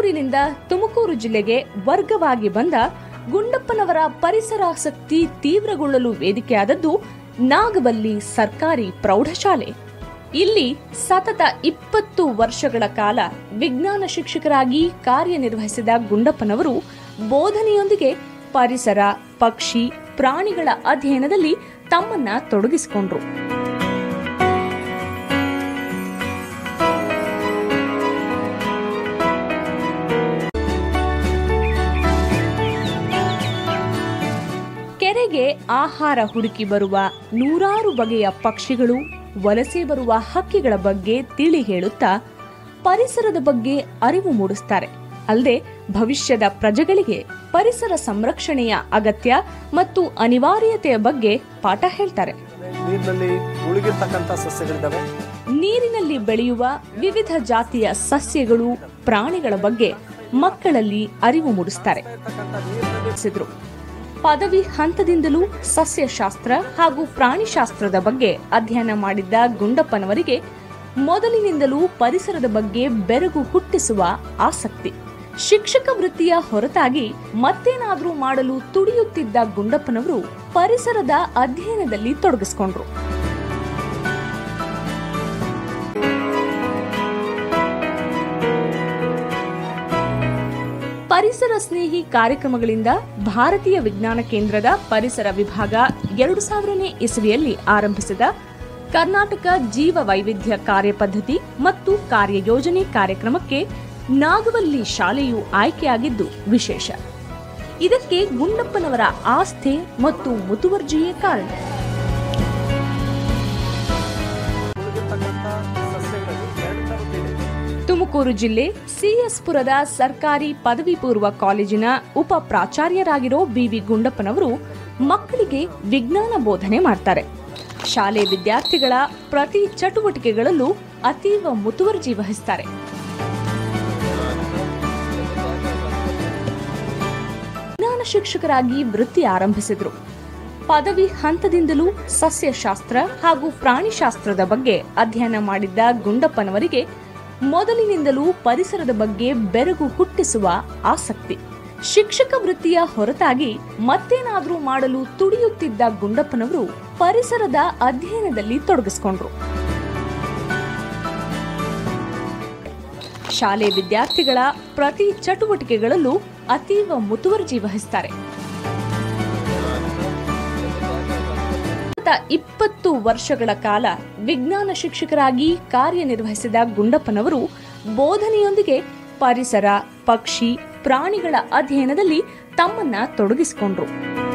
ಬೆಂಗಳೂರಿನಿಂದ ತುಮಕೂರು ಜಿಲ್ಲೆಗೆ ವರ್ಗವಾಗಿ ಬಂದ ಗುಂಡಪ್ಪನವರ ಪರಿಸರಾಸಕ್ತಿ ತೀವ್ರಗೊಳ್ಳಲು ವೇದಿಕೆಯಾದದ್ದು ನಾಗಬಲ್ಲಿ ಸರ್ಕಾರಿ ಪ್ರೌಢಶಾಲೆ ಇಲ್ಲಿ ಸತತ ಇಪ್ಪತ್ತು ವರ್ಷಗಳ ಕಾಲ ವಿಜ್ಞಾನ ಶಿಕ್ಷಕರಾಗಿ ಕಾರ್ಯನಿರ್ವಹಿಸಿದ ಗುಂಡಪ್ಪನವರು ಬೋಧನೆಯೊಂದಿಗೆ ಪರಿಸರ ಪಕ್ಷಿ ಪ್ರಾಣಿಗಳ ಅಧ್ಯಯನದಲ್ಲಿ ತಮ್ಮನ್ನ ತೊಡಗಿಸಿಕೊಂಡ್ರು ಕೆರೆಗೆ ಆಹಾರ ಹುಡುಕಿ ಬರುವ ನೂರಾರು ಬಗೆಯ ಪಕ್ಷಿಗಳು ವಲಸೆ ಬರುವ ಹಕ್ಕಿಗಳ ಬಗ್ಗೆ ತಿಳಿ ಹೇಳುತ್ತಾ ಪರಿಸರದ ಬಗ್ಗೆ ಅರಿವು ಮೂಡಿಸ್ತಾರೆ ಅಲ್ಲದೆ ಭವಿಷ್ಯದ ಪ್ರಜೆಗಳಿಗೆ ಪರಿಸರ ಸಂರಕ್ಷಣೆಯ ಅಗತ್ಯ ಮತ್ತು ಅನಿವಾರ್ಯತೆಯ ಬಗ್ಗೆ ಪಾಠ ಹೇಳ್ತಾರೆ ನೀರಿನಲ್ಲಿ ಉಳಿಗಿರ್ತಕ್ಕಂಥ ಸಸ್ಯಗಳಿದ್ದಾವೆ ನೀರಿನಲ್ಲಿ ಬೆಳೆಯುವ ವಿವಿಧ ಜಾತಿಯ ಸಸ್ಯಗಳು ಪ್ರಾಣಿಗಳ ಬಗ್ಗೆ ಮಕ್ಕಳಲ್ಲಿ ಅರಿವು ಮೂಡಿಸ್ತಾರೆ ಇರ್ತಕ್ಕಂಥ ನೀರಿನಲ್ಲಿ ತಿಳಿಸಿದ್ರು ಪದವಿ ಹಂತದಿಂದಲೂ ಸಸ್ಯಶಾಸ್ತ್ರ ಹಾಗೂ ಪ್ರಾಣಿಶಾಸ್ತ್ರದ ಬಗ್ಗೆ ಅಧ್ಯಯನ ಮಾಡಿದ್ದ ಗುಂಡಪ್ಪನವರಿಗೆ ಮೊದಲಿನಿಂದಲೂ ಪರಿಸರದ ಬಗ್ಗೆ ಬೆರಗು ಹುಟ್ಟಿಸುವ ಆಸಕ್ತಿ ಶಿಕ್ಷಕ ವೃತ್ತಿಯ ಹೊರತಾಗಿ ಮತ್ತೇನಾದ್ರೂ ಮಾಡಲು ತುಡಿಯುತ್ತಿದ್ದ ಗುಂಡಪ್ಪನವರು ಪರಿಸರದ ಅಧ್ಯಯನದಲ್ಲಿ ತೊಡಗಿಸಿಕೊಂಡ್ರು ಪರಿಸರ ಸ್ನೇಹಿ ಕಾರ್ಯಕ್ರಮಗಳಿಂದ ಭಾರತೀಯ ವಿಜ್ಞಾನ ಕೇಂದ್ರದ ಪರಿಸರ ವಿಭಾಗ ಎರಡು ಸಾವಿರನೇ ಇಸವಿಯಲ್ಲಿ ಆರಂಭಿಸಿದ ಕರ್ನಾಟಕ ಜೀವ ವೈವಿಧ್ಯ ಕಾರ್ಯಪದ್ಧತಿ ಮತ್ತು ಕಾರ್ಯಯೋಜನೆ ಕಾರ್ಯಕ್ರಮಕ್ಕೆ ನಾಗವಲ್ಲಿ ಶಾಲೆಯು ಆಯ್ಕೆಯಾಗಿದ್ದು ವಿಶೇಷ ಇದಕ್ಕೆ ಗುಂಡಪ್ಪನವರ ಆಸ್ಥೆ ಮತ್ತು ಮುತುವರ್ಜಿಯೇ ಕಾರಣ ಉಳಿಗಿರ್ತಕ್ಕಂಥ ಸಸ್ಯಗಳಲ್ಲಿ ಎರಡು ಥರದ್ದಿದೆ. ತುಮಕೂರು ಜಿಲ್ಲೆ ಸಿಎಸ್ಪುರದ ಸರ್ಕಾರಿ ಪದವಿ ಪೂರ್ವ ಕಾಲೇಜಿನ ಉಪ ಪ್ರಾಚಾರ್ಯರಾಗಿರೋ ಬಿವಿ ಗುಂಡಪ್ಪನವರು ಮಕ್ಕಳಿಗೆ ವಿಜ್ಞಾನ ಬೋಧನೆ ಮಾಡ್ತಾರೆ ಶಾಲೆ ವಿದ್ಯಾರ್ಥಿಗಳ ಪ್ರತಿ ಚಟುವಟಿಕೆಗಳಲ್ಲೂ ಅತೀವ ಮುತುವರ್ಜಿ ವಹಿಸ್ತಾರೆ ವಿಜ್ಞಾನ ಶಿಕ್ಷಕರಾಗಿ ವೃತ್ತಿ ಆರಂಭಿಸಿದ್ರು ಪದವಿ ಹಂತದಿಂದಲೂ ಸಸ್ಯಶಾಸ್ತ್ರ ಹಾಗೂ ಪ್ರಾಣಿಶಾಸ್ತ್ರದ ಬಗ್ಗೆ ಅಧ್ಯಯನ ಮಾಡಿದ್ದ ಗುಂಡಪ್ಪನವರಿಗೆ ಮೊದಲಿನಿಂದಲೂ ಪರಿಸರದ ಬಗ್ಗೆ ಬೆರಗು ಹುಟ್ಟಿಸುವ ಆಸಕ್ತಿ ಶಿಕ್ಷಕ ವೃತ್ತಿಯ ಹೊರತಾಗಿ ಮತ್ತೇನಾದ್ರೂ ಮಾಡಲು ತುಡಿಯುತ್ತಿದ್ದ ಗುಂಡಪ್ಪನವರು ಪರಿಸರದ ಅಧ್ಯಯನದಲ್ಲಿ ತೊಡಗಿಸಿಕೊಂಡ್ರು ಶಾಲೆ ವಿದ್ಯಾರ್ಥಿಗಳ ಪ್ರತಿ ಚಟುವಟಿಕೆಗಳಲ್ಲೂ ಅತೀವ ಮುತುವರ್ಜಿ ವಹಿಸ್ತಾರೆ ಸತತ ಇಪ್ಪತ್ತು ವರ್ಷಗಳ ಕಾಲ ವಿಜ್ಞಾನ ಶಿಕ್ಷಕರಾಗಿ ಕಾರ್ಯನಿರ್ವಹಿಸಿದ ಗುಂಡಪ್ಪನವರು ಬೋಧನೆಯೊಂದಿಗೆ ಪರಿಸರ ಪಕ್ಷಿ ಪ್ರಾಣಿಗಳ ಅಧ್ಯಯನದಲ್ಲಿ ತಮ್ಮನ್ನ ತೊಡಗಿಸಿಕೊಂಡ್ರು